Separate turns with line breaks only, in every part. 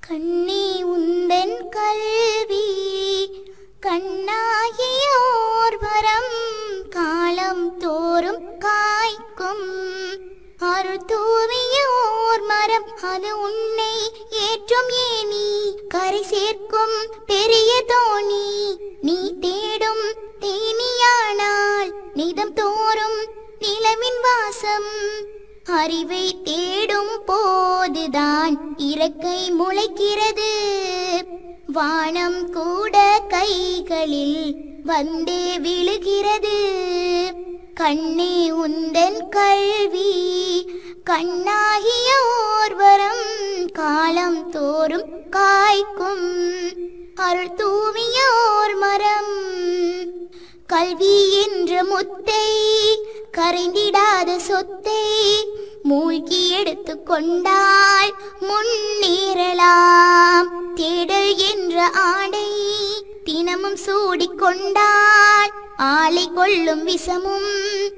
கண்ணே உந்தன் கல்வி கண்ணாகியோர் வரம் காலம் தோறும் காய்க்கும் அருள் தூவியோர் மரம் அது உன்னை ஏற்றும் ஏனி கரை சேர்க்கும் பெரிய தோணி நீ தேடும் தேனியானால் நிதம் தோறும் நிலவின் வாசம் அறிவை தேடும் போதுதான் இறக்கை முளைக்கிறது வானம் கூட கைகளில் வந்தே விழுகிறது கண்ணே உந்தன் கல்வி கண்ணாகியோர் வரம் காலம் தோறும் காய்க்கும் அருள் தூவியோர் மரம் கல்வி என்ற முத்தை கரைந்திடாத சொத்தை மூழ்கி எடுத்து கொண்டால் முன்னேறலாம் தேடல் என்ற ஆடை தினமும் சூடிக்கொண்டால் ஆலை கொள்ளும் விஷமும்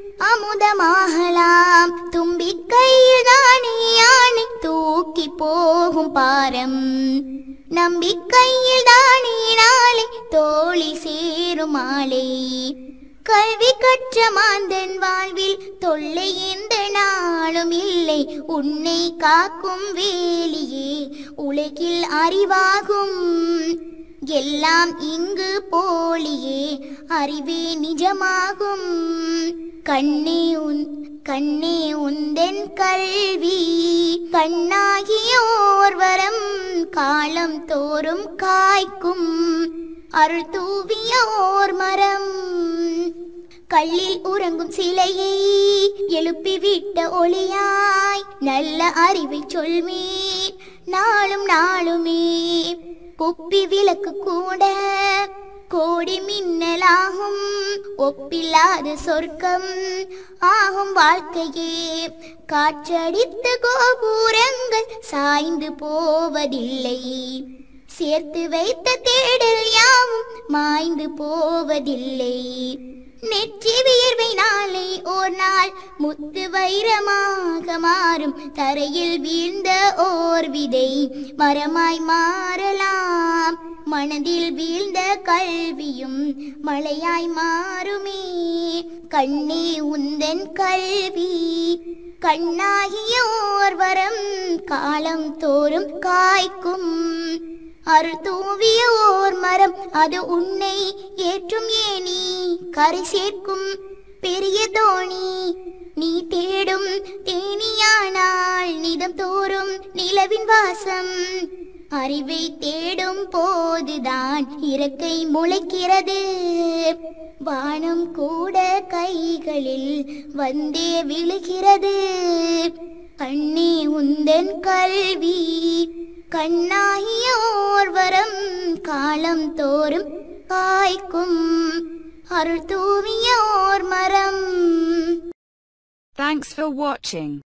அமுதமாகலாம் தும்பிக்கையில் தானே யானை தூக்கி போகும் பாரம் நம்பிக்கையில் தானே நாளை தோழி சேரும் ஆளை கல்வி கற்ற மாந்தன் வாழ்வில் தொல்லை எந்த நாளும் இல்லை உன்னை காக்கும் வேலியே உலகில் அறிவாகும் எல்லாம் இங்கு போலியே அறிவே நிஜமாகும் கண்ணே உன் கண்ணே உந்தன் கல்வி கண்ணாகியோர் வரம் காலம் தோறும் காய்க்கும் அருள் தூவியோர் மரம் கல்லில் உறங்கும் சிலையை எழுப்பி விட்ட ஒளியாய் நல்ல அறிவை சொல்மீர் நாளும் நாளுமே குப்பி விளக்கு கூட கோடி மின்னலாகும் ஒப்பில்லாத சொர்க்கம் ஆகும் வாழ்க்கையே காற்றடித்த கோபுரங்கள் சாய்ந்து போவதில்லை சேர்த்து வைத்த தேடல் யாவும் மாய்ந்து போவதில்லை நெற்றி வியர்வை நாளை ஓர் நாள் முத்து வைரமாக மாறும் தரையில் வீழ்ந்த ஓர் விதை மரமாய் மாறலாம் மனதில் வீழ்ந்த கல்வியும் மழையாய் மாறுமே கண்ணே உந்தன் கல்வி கண்ணாகியோர் வரம் காலம் தோறும் காய்க்கும் அருள் தூவிய ஓர் மரம் அது உன்னை ஏற்றும் ஏனி கரை சேர்க்கும் பெரிய தோணி நீ தேடும் தேனியானால் நிதம் தோறும் நிலவின் வாசம் அறிவை தேடும் போதுதான் இறக்கை முளைக்கிறது வானம் கூட கைகளில் வந்தே விழுகிறது கண்ணே உந்தன் கல்வி கண்ணாகியோர் வரம் காலம் தோறும் காய்க்கும் அருள் தூவியோர் மரம்
Thanks for watching.